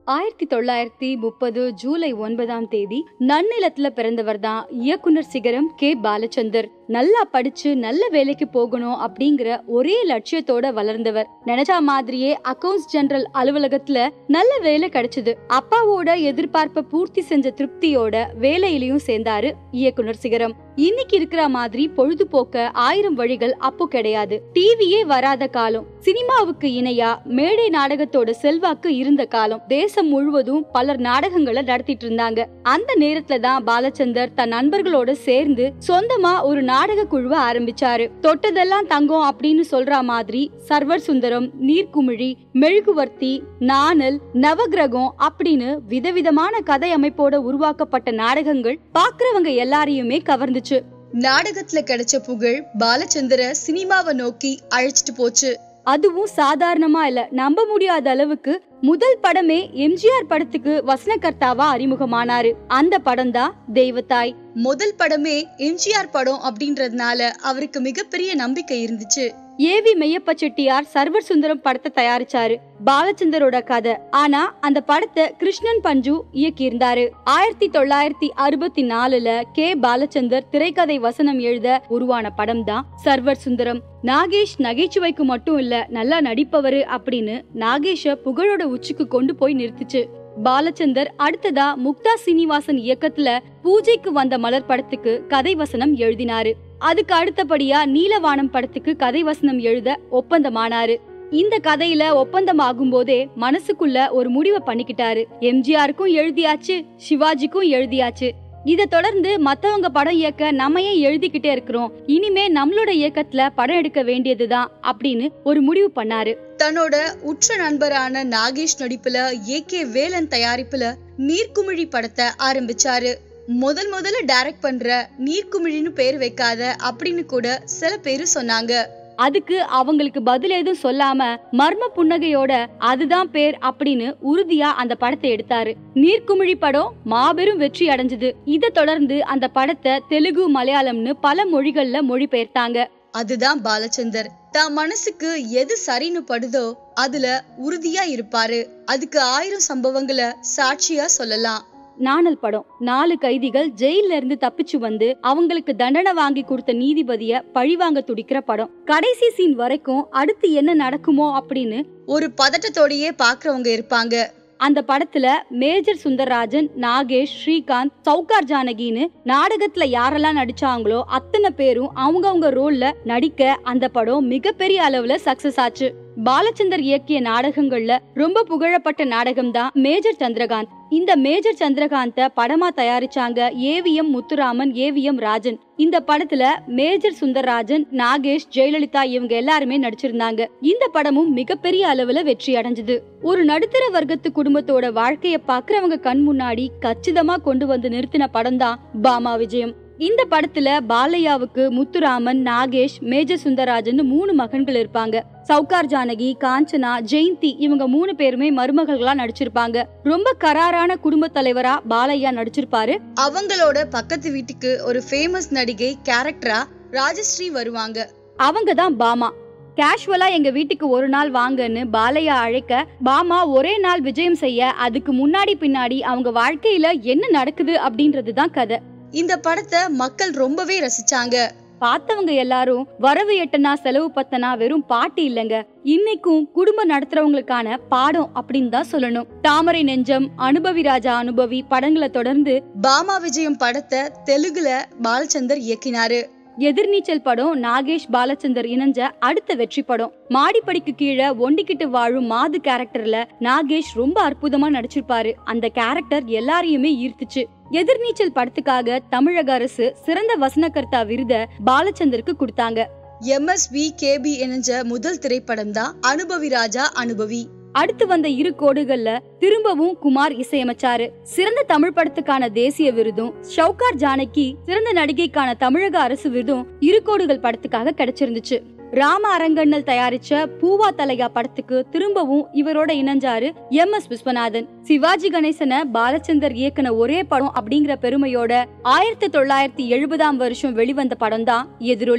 ஆயிரத்தி தொள்ளாயிரத்தி முப்பது ஜூலை ஒன்பதாம் தேதி நன்னிலத்துல பிறந்தவர் தான் இயக்குனர் சிகரம் கே பாலச்சந்தர் நல்லா படிச்சு நல்ல வேலைக்கு போகணும் அப்படிங்கிற ஒரே லட்சியத்தோட வளர்ந்தவர் நினைச்ச மாதிரியே அக்கவுண்ட்ஸ் ஜெனரல் அலுவலகத்துல நல்ல வேலை கிடைச்சது அப்பாவோட எதிர்பார்ப்பை பூர்த்தி செஞ்ச திருப்தியோட வேலையிலயும் சேர்ந்தாரு இயக்குனர் சிகரம் இன்னைக்கு இருக்கிற மாதிரி பொழுதுபோக்க ஆயிரம் வழிகள் அப்போ கிடையாது டிவியே வராத காலம் சினிமாவுக்கு இணையா மேடை நாடகத்தோட செல்வாக்கு இருந்த காலம் தேசம் முழுவதும் பலர் நாடகங்களை நடத்திட்டு இருந்தாங்க அந்த நேரத்துல தான் பாலச்சந்தர் தன் நண்பர்களோட சேர்ந்து சொந்தமா ஒரு நாடக குழுவை ஆரம்பிச்சாரு தொட்டதெல்லாம் தங்கம் அப்படின்னு சொல்ற மாதிரி சர்வர் சுந்தரம் நீர்க்குமிழி மெழுகுவர்த்தி நாணல் நவகிரகம் அப்படின்னு விதவிதமான கதை அமைப்போட உருவாக்கப்பட்ட நாடகங்கள் பாக்குறவங்க எல்லாரையுமே கவர்ந்துச்சு நாடகத்துல கிடைச்ச புகழ் பாலச்சந்திர சினிமாவை நோக்கி அழைச்சிட்டு போச்சு அதுவும் சாதாரணமா இல்ல நம்ப முடியாத அளவுக்கு முதல் படமே எம்ஜிஆர் படத்துக்கு வசனகர்த்தாவா அறிமுகமானாரு அந்த படம் தான் தெய்வத்தாய் முதல் படமே எம்ஜிஆர் படம் அப்படின்றதுனால அவருக்கு மிகப்பெரிய நம்பிக்கை இருந்துச்சு ஏவி மெய்யப்ப செட்டியார் சர்வர் சுந்தரம் படத்தை தயாரிச்சாரு பாலச்சந்தரோட கதை ஆனா அந்த படத்தை கிருஷ்ணன் பஞ்சு இயக்கியிருந்தாரு ஆயிரத்தி தொள்ளாயிரத்தி அறுபத்தி நாலுல கே பாலச்சந்தர் திரைக்கதை வசனம் எழுத உருவான படம் தான் சர்வர் சுந்தரம் நாகேஷ் நகைச்சுவைக்கு மட்டும் இல்ல நல்லா நடிப்பவரு அப்படின்னு நாகேஷ புகழோட உச்சிக்கு கொண்டு போய் நிறுத்துச்சு பாலச்சந்தர் அடுத்ததா முக்தா சீனிவாசன் இயக்கத்துல பூஜைக்கு வந்த மலர் படத்துக்கு கதை வசனம் எழுதினாரு அதுக்கு அடுத்தபடியா நீலவானம் படத்துக்கு கதை வசனம் எழுத ஒப்பந்தமானாரு இந்த கதையில ஒப்பந்தம் ஆகும்போதே மனசுக்குள்ள ஒரு முடிவை பண்ணிக்கிட்டாரு எம்ஜிஆருக்கும் எழுதியாச்சு சிவாஜிக்கும் எழுதியாச்சு இத தொடர்ந்து மத்தவங்க படம் இயக்க நம்ம ஏன் எழுதிக்கிட்டே இருக்கிறோம் இனிமே நம்மளோட இயக்கத்துல படம் எடுக்க வேண்டியதுதான் அப்படின்னு ஒரு முடிவு பண்ணாரு தன்னோட உற்ற நண்பரான நாகேஷ் நடிப்புல ஏ கே வேலன் தயாரிப்புல நீர்க்குமிழி படத்தை ஆரம்பிச்சாரு முதல் முதல்ல டைரக்ட் பண்ற நீர்க்குமிழின்னு பேர் வைக்காத அப்படின்னு கூட சில பேரு சொன்னாங்க அதுக்கு அவங்களுக்கு பதில் எதுவும் சொல்லாம மர்ம புன்னகையோட அதுதான் பேர் அப்படின்னு உறுதியா அந்த படத்தை எடுத்தாரு நீர்க்குமிழி படம் மாபெரும் வெற்றி அடைஞ்சது இதை தொடர்ந்து அந்த படத்தை தெலுங்கு மலையாளம்னு பல மொழிகள்ல மொழிபெயர்த்தாங்க அதுதான் பாலச்சந்தர் தான் மனசுக்கு எது சரின்னு படுதோ அதுல உறுதியா இருப்பாரு அதுக்கு ஆயிரம் சம்பவங்களை சாட்சியா சொல்லலாம் நாணல் படம் நாலு கைதிகள் ஜெயில இருந்து தப்பிச்சு வந்து அவங்களுக்கு தண்டனை வாங்கி கொடுத்த நீதிபதிய பழிவாங்க துடிக்கிற படம் கடைசி சீன் வரைக்கும் அடுத்து என்ன நடக்குமோ அப்படின்னு ஒரு பதட்டத்தோடயே பாக்குறவங்க இருப்பாங்க அந்த படத்துல மேஜர் சுந்தரராஜன் நாகேஷ் ஸ்ரீகாந்த் சௌகார் ஜானகின்னு நாடகத்துல யாரெல்லாம் நடிச்சாங்களோ அத்தனை பேரும் அவங்கவங்க ரோல்ல நடிக்க அந்த படம் மிகப்பெரிய அளவுல சக்சஸ் ஆச்சு பாலச்சந்தர் இயக்கிய நாடகங்கள்ல ரொம்ப புகழப்பட்ட நாடகம் தான் மேஜர் சந்திரகாந்த் இந்த மேஜர் சந்திரகாந்த படமா தயாரிச்சாங்க ஏவிஎம் முத்துராமன் ஏவிஎம் ராஜன் இந்த படத்துல மேஜர் சுந்தரராஜன் நாகேஷ் ஜெயலலிதா இவங்க எல்லாருமே நடிச்சிருந்தாங்க இந்த படமும் மிகப்பெரிய அளவுல வெற்றி அடைஞ்சது ஒரு நடுத்தர வர்க்கத்து குடும்பத்தோட வாழ்க்கைய பாக்குறவங்க கண் முன்னாடி கச்சிதமா கொண்டு வந்து நிறுத்தின படம் தான் பாமா விஜயம் இந்த படத்துல பாலையாவுக்கு முத்துராமன் நாகேஷ் மேஜர் சுந்தரராஜன் மூணு மகன்கள் இருப்பாங்க சவுகார் ஜானகி காஞ்சனா ஜெயந்தி இவங்க மூணு பேருமே மருமகள்களா நடிச்சிருப்பாங்க ரொம்ப கராரான குடும்ப தலைவரா பாலையா நடிச்சிருப்பாரு அவங்களோட பக்கத்து வீட்டுக்கு ஒரு ஃபேமஸ் நடிகை கேரக்டரா ராஜஸ்ரீ வருவாங்க அவங்க தான் பாமா கேஷுவலா எங்க வீட்டுக்கு ஒரு நாள் வாங்கன்னு பாலையா அழைக்க பாமா ஒரே நாள் விஜயம் செய்ய அதுக்கு முன்னாடி பின்னாடி அவங்க வாழ்க்கையில என்ன நடக்குது அப்படின்றது தான் கதை இந்த படத்தை மக்கள் ரொம்பவே ரசிச்சாங்க பார்த்தவங்க எல்லாரும் வரவு எட்டனா செலவு பத்தனா வெறும் பாட்டு இல்லைங்க இன்னைக்கும் குடும்பம் நடத்துறவங்களுக்கான பாடம் அப்படின்னு தான் சொல்லணும் தாமரை நெஞ்சம் அனுபவி ராஜா அனுபவி படங்களை தொடர்ந்து பாமா விஜயம் படத்தை தெலுங்குல பாலச்சந்தர் இயக்கினாரு எதிர்நீச்சல் படம் நாகேஷ் பாலச்சந்தர் இணைஞ்ச அடுத்த வெற்றி படம் மாடிப்படிக்கு கீழே ஒண்டிக்கிட்டு வாழும் மாது கேரக்டர்ல நாகேஷ் ரொம்ப அற்புதமா நடிச்சிருப்பாரு அந்த கேரக்டர் எல்லாரையுமே ஈர்த்துச்சு எதிர்நீச்சல் படத்துக்காக தமிழக அரசு சிறந்த வசனகர்த்தா விருத பாலச்சந்தருக்கு கொடுத்தாங்க எம்எஸ்வி கேபி இணைஞ்ச முதல் திரைப்படம் தான் அனுபவி ராஜா அனுபவி அடுத்து வந்த இரு கோடுகள்ல திரும்பவும் குமார் இசையமைச்சாரு சிறந்த தமிழ் படத்துக்கான தேசிய விருதும் ஷவுகார் ஜானகி சிறந்த நடிகைக்கான தமிழக அரசு விருதும் இரு கோடுகள் படத்துக்காக கிடைச்சிருந்துச்சு ராம அரங்கண்ணல் தயாரிச்ச பூவா தலையா படத்துக்கு திரும்பவும் இவரோட இணைஞ்சாரு எம் எஸ் விஸ்வநாதன் சிவாஜி கணேசனை பாலச்சந்தர் இயக்குன ஒரே படம் அப்படிங்கிற பெருமையோட ஆயிரத்தி தொள்ளாயிரத்தி எழுபதாம் வருஷம் வெளிவந்த படம் தான் எதிரொலி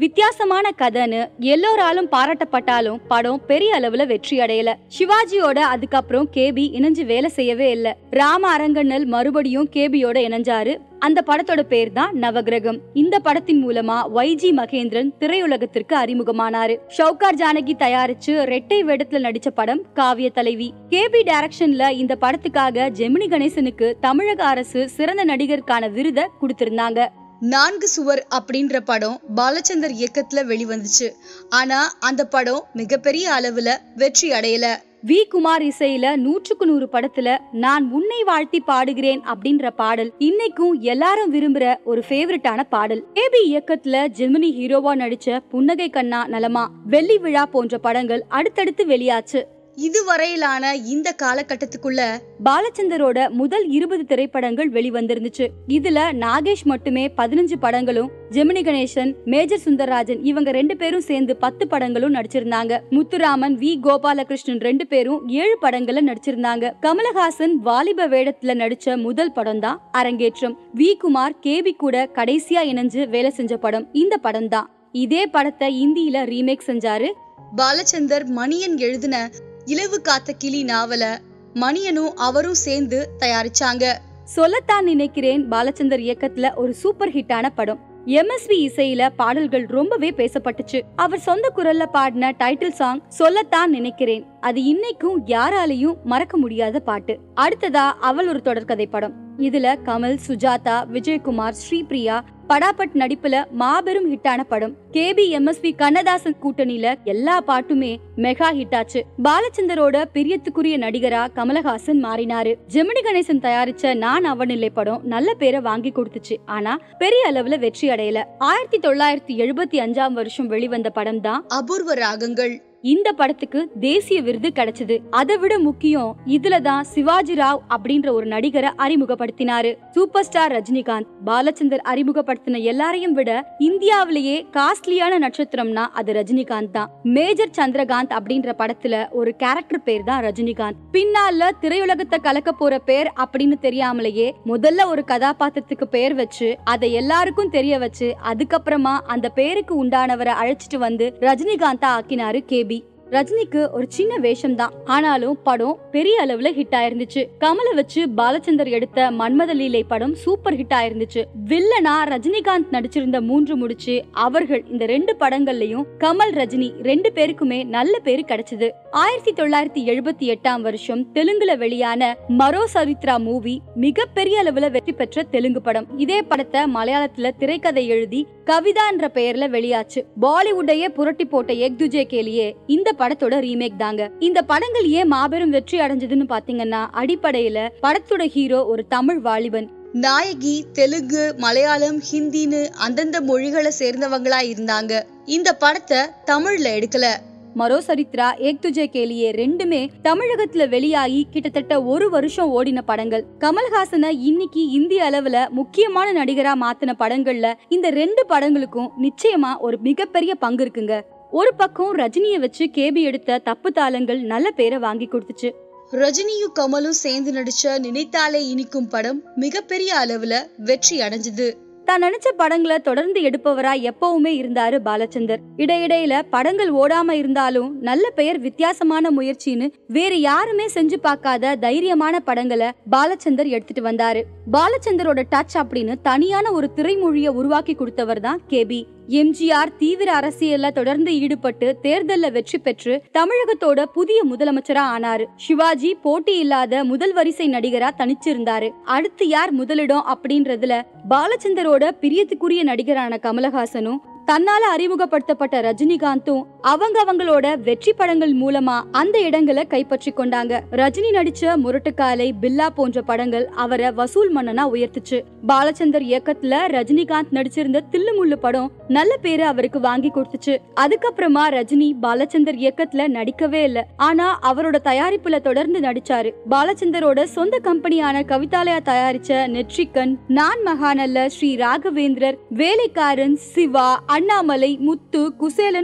வித்தியாசமான கதைன்னு எல்லோராலும் பாராட்டப்பட்டாலும் படம் பெரிய அளவுல வெற்றி அடையல சிவாஜியோட அதுக்கப்புறம் கேபி இணைஞ்சு வேலை செய்யவே இல்ல ராம அரங்கண்ணல் மறுபடியும் கேபியோட இணைஞ்சாரு அந்த படத்தோட பேர் தான் நவகிரகம் இந்த படத்தின் மூலமா வைஜி மகேந்திரன் திரையுலகத்திற்கு அறிமுகமானாரு ஷவுகார் ஜானகி தயாரிச்சு ரெட்டை வேடத்துல நடிச்ச படம் காவிய தலைவி கேபி டைரக்ஷன்ல இந்த படத்துக்காக ஜெமினி கணேசனுக்கு தமிழக அரசு சிறந்த நடிகருக்கான விருதை கொடுத்திருந்தாங்க நான்கு சுவர் அப்படின்ற படம் பாலச்சந்தர் இயக்கத்துல வெளிவந்துச்சு ஆனா அந்த படம் மிகப்பெரிய அளவுல வெற்றி அடையல வி குமார் இசையில நூற்றுக்கு நூறு படத்துல நான் உன்னை வாழ்த்தி பாடுகிறேன் அப்படின்ற பாடல் இன்னைக்கும் எல்லாரும் விரும்புற ஒரு ஃபேவரட்டான பாடல் ஏபி இயக்கத்துல ஜெமினி ஹீரோவா நடிச்ச புன்னகை கண்ணா நலமா வெள்ளி விழா போன்ற படங்கள் அடுத்தடுத்து வெளியாச்சு இதுவரையிலான இந்த காலகட்டத்துக்குள்ள பாலச்சந்தரோட முதல் இருபது திரைப்படங்கள் வெளிவந்திருந்துச்சு இதுல நாகேஷ் மட்டுமே பதினஞ்சு படங்களும் ஜெமினி கணேசன் மேஜர் சுந்தரராஜன் இவங்க ரெண்டு பேரும் சேர்ந்து பத்து படங்களும் நடிச்சிருந்தாங்க முத்துராமன் வி கோபாலகிருஷ்ணன் ரெண்டு பேரும் ஏழு படங்கள்ல நடிச்சிருந்தாங்க கமலஹாசன் வாலிப வேடத்துல நடிச்ச முதல் படம் தான் அரங்கேற்றம் வி குமார் கேபி கூட கடைசியா இணைஞ்சு வேலை செஞ்ச படம் இந்த படம் தான் இதே படத்தை இந்தியில ரீமேக் செஞ்சாரு பாலச்சந்தர் மணியன் எழுதின இலவு காத்த கிளி நாவல மணியனும் அவரும் சேர்ந்து தயாரிச்சாங்க சொல்லத்தான் நினைக்கிறேன் பாலச்சந்தர் இயக்கத்துல ஒரு சூப்பர் ஹிட்டான படம் எம்எஸ்வி இசையில பாடல்கள் ரொம்பவே பேசப்பட்டுச்சு அவர் சொந்த குரல்ல பாடின டைட்டில் சாங் சொல்லத்தான் நினைக்கிறேன் அது இன்னைக்கும் யாராலையும் மறக்க முடியாத பாட்டு அடுத்ததா அவள் ஒரு தொடர்கதை படம் இதுல கமல் சுஜாதா விஜயகுமார் ஸ்ரீபிரியா படாபட் நடிப்புல மாபெரும் ஹிட்டான படம் கேபி எம்எஸ்வி கண்ணதாசன் கூட்டணியில எல்லா பாட்டுமே மெகா ஹிட் ஆச்சு பாலச்சந்தரோட பிரியத்துக்குரிய நடிகரா கமலஹாசன் மாறினாரு ஜெமினி கணேசன் தயாரிச்ச நான் அவனில்லை படம் நல்ல பேரை வாங்கி கொடுத்துச்சு ஆனா பெரிய அளவுல வெற்றி அடையல ஆயிரத்தி தொள்ளாயிரத்தி எழுபத்தி அஞ்சாம் வருஷம் வெளிவந்த படம் தான் அபூர்வ ராகங்கள் இந்த படத்துக்கு தேசிய விருது கிடைச்சது அதை விட முக்கியம் இதுல தான் சிவாஜி ராவ் அப்படின்ற ஒரு நடிகரை அறிமுகப்படுத்தினாரு சூப்பர் ஸ்டார் ரஜினிகாந்த் பாலச்சந்தர் அறிமுகப்படுத்தின எல்லாரையும் விட இந்தியாவிலேயே காஸ்ட்லியான நட்சத்திரம்னா அது ரஜினிகாந்த் தான் மேஜர் சந்திரகாந்த் அப்படின்ற படத்துல ஒரு கேரக்டர் பேர் தான் ரஜினிகாந்த் பின்னால திரையுலகத்தை கலக்க போற பேர் அப்படின்னு தெரியாமலேயே முதல்ல ஒரு கதாபாத்திரத்துக்கு பேர் வச்சு அதை எல்லாருக்கும் தெரிய வச்சு அதுக்கப்புறமா அந்த பேருக்கு உண்டானவரை அழைச்சிட்டு வந்து ரஜினிகாந்தா ஆக்கினாரு கேபி ரஜினிக்கு ஒரு சின்ன வேஷம் தான் ஆனாலும் படம் பெரிய அளவுல ஹிட் ஆயிருந்துச்சு கமலை வச்சு பாலச்சந்தர் எடுத்த மன்மத லீலை படம் சூப்பர் ஹிட் ஆயிருந்துச்சு வில்லனா ரஜினிகாந்த் நடிச்சிருந்த மூன்று முடிச்சு அவர்கள் இந்த ரெண்டு படங்கள்லயும் கமல் ரஜினி ரெண்டு பேருக்குமே நல்ல பேரு கிடைச்சது ஆயிரத்தி தொள்ளாயிரத்தி எழுபத்தி எட்டாம் வருஷம் தெலுங்குல வெளியான மரோ சரித்ரா மூவி மிகப்பெரிய அளவுல வெற்றி பெற்ற தெலுங்கு படம் இதே படத்தை மலையாளத்துல திரைக்கதை எழுதி கவிதா என்ற பெயர்ல வெளியாச்சு பாலிவுட்டையே புரட்டி போட்ட எக் துஜே கேலியே இந்த படத்தோட ரீமேக் தாங்க இந்த படங்கள் ஏன் மாபெரும் வெற்றி அடைஞ்சதுன்னு பாத்தீங்கன்னா அடிப்படையில படத்தோட ஹீரோ ஒரு தமிழ் வாலிபன் நாயகி தெலுங்கு மலையாளம் ஹிந்தின்னு அந்தந்த மொழிகளை சேர்ந்தவங்களா இருந்தாங்க இந்த படத்தை தமிழ்ல எடுக்கல மரோ சரித்ரா ஏக் துஜே கேலியே ரெண்டுமே தமிழகத்துல வெளியாகி கிட்டத்தட்ட ஒரு வருஷம் ஓடின படங்கள் கமல்ஹாசனை இன்னைக்கு இந்திய அளவுல முக்கியமான நடிகரா மாத்தின படங்கள்ல இந்த ரெண்டு படங்களுக்கும் நிச்சயமா ஒரு மிகப்பெரிய பங்கு இருக்குங்க ஒரு பக்கம் ரஜினிய வச்சு கேபி எடுத்த தப்பு தாளங்கள் நல்ல பேரை வாங்கி கொடுத்துச்சு ரஜினியும் கமலும் சேர்ந்து நடிச்ச நினைத்தாலே இனிக்கும் படம் மிகப்பெரிய அளவுல வெற்றி அடைஞ்சது தான் நினைச்ச படங்களை தொடர்ந்து எடுப்பவரா எப்பவுமே இருந்தாரு பாலச்சந்தர் இடையிடையில படங்கள் ஓடாம இருந்தாலும் நல்ல பெயர் வித்தியாசமான முயற்சின்னு வேற யாருமே செஞ்சு பார்க்காத தைரியமான படங்களை பாலச்சந்தர் எடுத்துட்டு வந்தாரு பாலச்சந்தரோட டச் அப்படின்னு தனியான ஒரு திரைமொழியை உருவாக்கி கொடுத்தவர் தான் கேபி எம்ஜிஆர் தீவிர அரசியல்ல தொடர்ந்து ஈடுபட்டு தேர்தல்ல வெற்றி பெற்று தமிழகத்தோட புதிய முதலமைச்சரா ஆனாரு சிவாஜி போட்டி இல்லாத முதல் வரிசை நடிகரா தனிச்சிருந்தாரு அடுத்து யார் முதலிடம் அப்படின்றதுல பாலச்சந்தரோட பிரியத்துக்குரிய நடிகரான கமலஹாசனும் தன்னால அறிமுகப்படுத்தப்பட்ட ரஜினிகாந்தும் அவங்க அவங்களோட வெற்றி படங்கள் மூலமா அந்த இடங்களை கைப்பற்றி கொண்டாங்க ரஜினி நடிச்ச முரட்டுக்காலை பில்லா போன்ற படங்கள் அவரை வசூல் மன்னனா உயர்த்துச்சு பாலச்சந்தர் இயக்கத்துல ரஜினிகாந்த் நடிச்சிருந்த தில்லுமுள்ளு படம் நல்ல பேரு அவருக்கு வாங்கி கொடுத்துச்சு அதுக்கப்புறமா ரஜினி பாலச்சந்தர் இயக்கத்துல நடிக்கவே இல்ல ஆனா அவரோட தயாரிப்புல தொடர்ந்து நடிச்சாரு பாலச்சந்தரோட சொந்த கம்பெனியான கவிதாலயா தயாரிச்ச நெற்றிக்கன் நான் மகாநல்ல ஸ்ரீ ராகவேந்திரர் வேலைக்காரன் சிவா அண்ணாமலை முத்து குசேலன்னு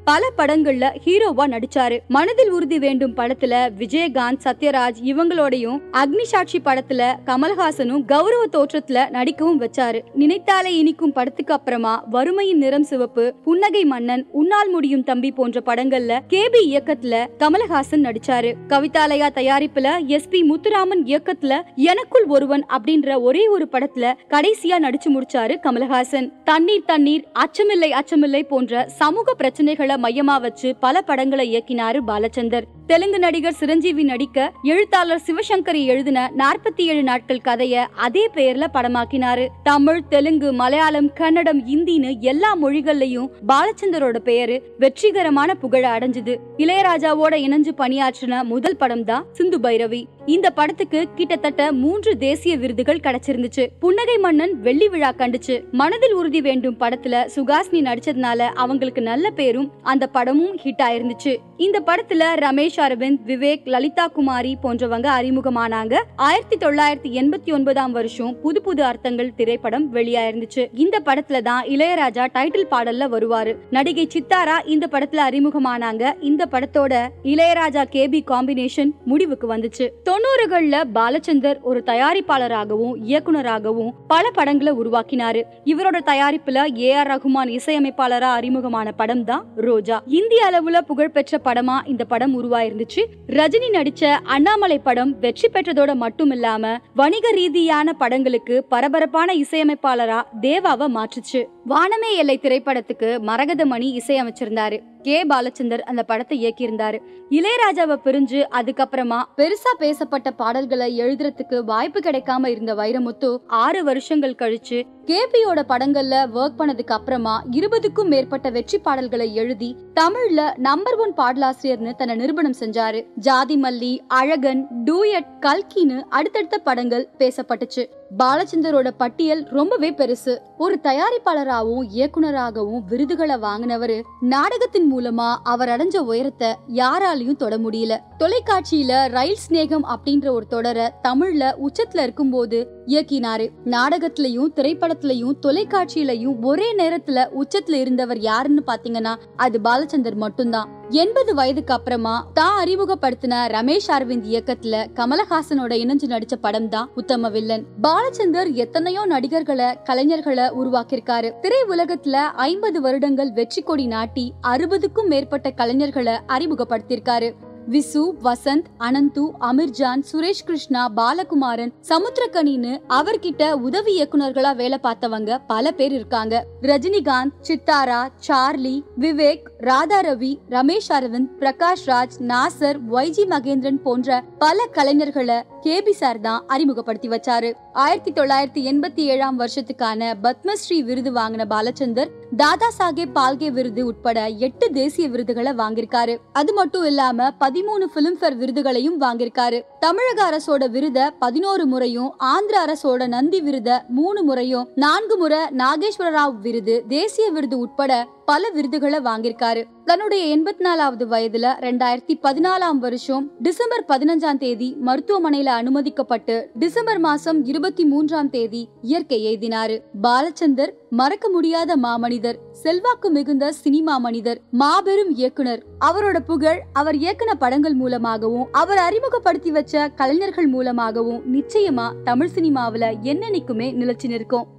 பல படங்கள்ல ஹீரோவா நடிச்சாரு மனதில் உறுதி வேண்டும் படத்துல விஜயகாந்த் சத்யராஜ் இவங்களோடையும் அக்னி சாட்சி படத்துல கமல்ஹாசனும் கௌரவ தோற்றத்துல நடிக்கவும் வச்சாரு நினைத்தாலே இனிக்கும் படத்துக்கு அப்புறமா வறுமையின் நிறம் சிவப்பு புன்னகை மன்னன் உன்னால் முடியும் தம்பி போன்ற படங்கள்ல கேபி இயக்கத்துல கமலஹாசன் நடிச்சாரு கவிதாலயா தயாரிப்புல எஸ் பி முத்துராமன் இயக்கத்துல எனக்குள் ஒருவன் அப்படின்ற ஒரே ஒரு படத்துல கடைசியா நடிச்சு முடிச்சாரு கமலஹாசன் தண்ணீர் தண்ணீர் அச்சமில்லை அச்சமில்லை போன்ற சமூக பிரச்சனைகளை மையமா வச்சு பல படங்களை இயக்கினாரு பாலச்சந்தர் தெலுங்கு நடிகர் சிரஞ்சீவி நடிக்க எழுத்தாளர் சிவசங்கரி எழுதின நாற்பத்தி ஏழு நாட்கள் கதைய அதே பெயர்ல படமாக்கினாரு தமிழ் தெலுங்கு மலையாளம் கன்னடம் இந்தின்னு எல்லா மொழிகள்லயும் பாலச்சந்தரோட பெயரு வெற்றிகரமான புகழ அடைஞ்சது இளையராஜாவோட இணைஞ்சு பணியாற்றின முதல் படம் தான் சிந்து பைரவி இந்த படத்துக்கு கிட்டத்தட்ட மூன்று தேசிய விருதுகள் கிடைச்சிருந்துச்சு புன்னகை மன்னன் வெள்ளி விழா கண்டுச்சு மனதில் உறுதி வேண்டும் படத்துல சுகாசினி நடிச்சதுனால அவங்களுக்கு நல்ல பேரும் அந்த படமும் ஹிட் ஆயிருந்துச்சு இந்த படத்துல ரமேஷ் அரவிந்த் விவேக் லலிதா குமாரி போன்றவங்க அறிமுகமானாங்க ஆயிரத்தி தொள்ளாயிரத்தி எண்பத்தி ஒன்பதாம் வருஷம் புது புது அர்த்தங்கள் திரைப்படம் வெளியாயிருந்துச்சு இந்த படத்துல தான் இளையராஜா டைட்டில் பாடல்ல வருவாரு நடிகை சித்தாரா இந்த படத்துல அறிமுகமானாங்க இந்த படத்தோட இளையராஜா கேபி காம்பினேஷன் முடிவுக்கு வந்துச்சு தொண்ணூறுகள்ல பாலச்சந்தர் ஒரு தயாரிப்பாளராகவும் இயக்குனராகவும் பல படங்களை உருவாக்கினாரு இவரோட தயாரிப்புல ஏ ஆர் ரகுமான் இசையமைப்பாளரா அறிமுகமான படம் தான் ரோஜா இந்திய அளவுல புகழ்பெற்ற படமா இந்த படம் உருவாயிருந்துச்சு ரஜினி நடிச்ச அண்ணாமலை படம் வெற்றி பெற்றதோட மட்டும் இல்லாம வணிக ரீதியான படங்களுக்கு பரபரப்பான இசையமைப்பாளரா தேவாவை மாற்றுச்சு வானமே எல்லை திரைப்படத்துக்கு மரகதமணி இசையமைச்சிருந்தாரு கே பாலச்சந்தர் அந்த படத்தை இயக்கியிருந்தாரு இளையராஜாவை பிரிஞ்சு அதுக்கப்புறமா பெருசா பேசப்பட்ட பாடல்களை எழுதுறதுக்கு வாய்ப்பு கிடைக்காம இருந்த வைரமுத்து ஆறு வருஷங்கள் கழிச்சு கேபியோட படங்கள்ல ஒர்க் பண்ணதுக்கு அப்புறமா இருபதுக்கும் மேற்பட்ட வெற்றி பாடல்களை எழுதி தமிழ்ல நம்பர் ஒன் பாடலாசிரியர்னு தன்னை நிரூபணம் செஞ்சாரு ஜாதி மல்லி அழகன் டூயட் கல்கின்னு அடுத்தடுத்த படங்கள் பேசப்பட்டுச்சு பாலச்சந்தரோட பட்டியல் ரொம்பவே பெருசு ஒரு தயாரிப்பாளராகவும் இயக்குனராகவும் விருதுகளை வாங்கினவரு நாடகத்தின் மூலமா அவர் அடைஞ்ச உயரத்தை யாராலையும் தொட முடியல தொலைக்காட்சியில ரயில் சிநேகம் அப்படின்ற ஒரு தொடரை தமிழ்ல உச்சத்துல இருக்கும்போது இயக்கினாரு நாடகத்திலையும் திரைப்படத்திலையும் தொலைக்காட்சியிலையும் ஒரே நேரத்துல உச்சத்துல இருந்தவர் யாருன்னு பாத்தீங்கன்னா அது பாலச்சந்தர் மட்டும்தான் எண்பது வயதுக்கு அப்புறமா தான் அறிமுகப்படுத்தின ரமேஷ் அரவிந்த் இயக்கத்துல கமலஹாசனோட இணைஞ்சு நடிச்ச படம் தான் உத்தம வில்லன் பாலச்சந்தர் எத்தனையோ நடிகர்களை கலைஞர்களை உருவாக்கியிருக்காரு திரை உலகத்துல ஐம்பது வருடங்கள் வெற்றி கொடி நாட்டி அறுபதுக்கும் மேற்பட்ட கலைஞர்களை அறிமுகப்படுத்தியிருக்காரு விசு வசந்த் அனந்து அமீர்ஜான் சுரேஷ் கிருஷ்ணா பாலகுமாரன் சமுத்திரகனின்னு அவர்கிட்ட உதவி இயக்குனர்களா வேலை பார்த்தவங்க பல பேர் இருக்காங்க ரஜினிகாந்த் சித்தாரா சார்லி விவேக் ராதா ரவி ரமேஷ் அரவிந்த் பிரகாஷ் ராஜ் நாசர் ஒய்ஜி மகேந்திரன் போன்ற பல கலைஞர்களை கேபி சார் தான் அறிமுகப்படுத்தி வச்சாரு ஆயிரத்தி தொள்ளாயிரத்தி எண்பத்தி ஏழாம் வருஷத்துக்கான பத்மஸ்ரீ விருது வாங்கின பாலச்சந்தர் தாதா சாஹேப் பால்கே விருது உட்பட எட்டு தேசிய விருதுகளை வாங்கியிருக்காரு அது மட்டும் இல்லாம பதிமூணு பிலிம்பேர் விருதுகளையும் வாங்கியிருக்காரு தமிழக அரசோட விருத பதினோரு முறையும் ஆந்திர அரசோட நந்தி விருத மூணு முறையும் நான்கு முறை நாகேஸ்வர ராவ் விருது தேசிய விருது உட்பட பல விருதுகளை வாங்கியிருக்காரு தன்னுடைய எண்பத்தி நாலாவது வயதுல ரெண்டாயிரத்தி பதினாலாம் வருஷம் டிசம்பர் பதினஞ்சாம் தேதி மருத்துவமனையில அனுமதிக்கப்பட்டு டிசம்பர் மாசம் இருபத்தி மூன்றாம் தேதி இயற்கை எய்தினாரு பாலச்சந்தர் மறக்க முடியாத மாமனிதர் செல்வாக்கு மிகுந்த சினிமா மனிதர் மாபெரும் இயக்குனர் அவரோட புகழ் அவர் இயக்குன படங்கள் மூலமாகவும் அவர் அறிமுகப்படுத்தி வச்ச கலைஞர்கள் மூலமாகவும் நிச்சயமா தமிழ் சினிமாவுல என்னன்னைக்குமே நிலைச்சு நிற்கும்